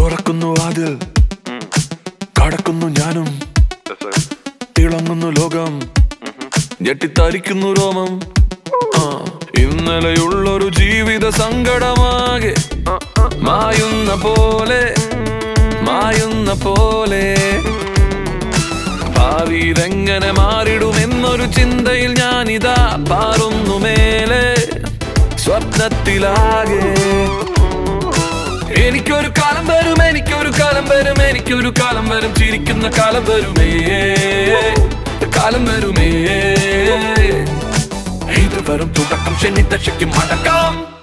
തുറക്കുന്നു വാതിൽ കടക്കുന്നു ഞാനും തിളങ്ങുന്നു ലോകം ഞെട്ടിത്തരിക്കുന്നു രോമം ആ, ഇന്നലെയുള്ളൊരു ജീവിത സങ്കടമാകെ മായുന്ന പോലെ മായുന്ന പോലെ ഭാവിയിലെങ്ങനെ മാറിടുമെന്നൊരു ചിന്തയിൽ ഞാനിതാ പാറുന്നു മേലെ സ്വപ്നത്തിലാകെ എനിക്കൊരു കാലം വരും എനിക്കൊരു കാലം വരും എനിക്കൊരു കാലം വരും ചിരിക്കുന്ന കാലം വരുമേ കാലം വരുമേ ഇത് വെറും തുടക്കം ശനി ദശയ്ക്കും അടക്കം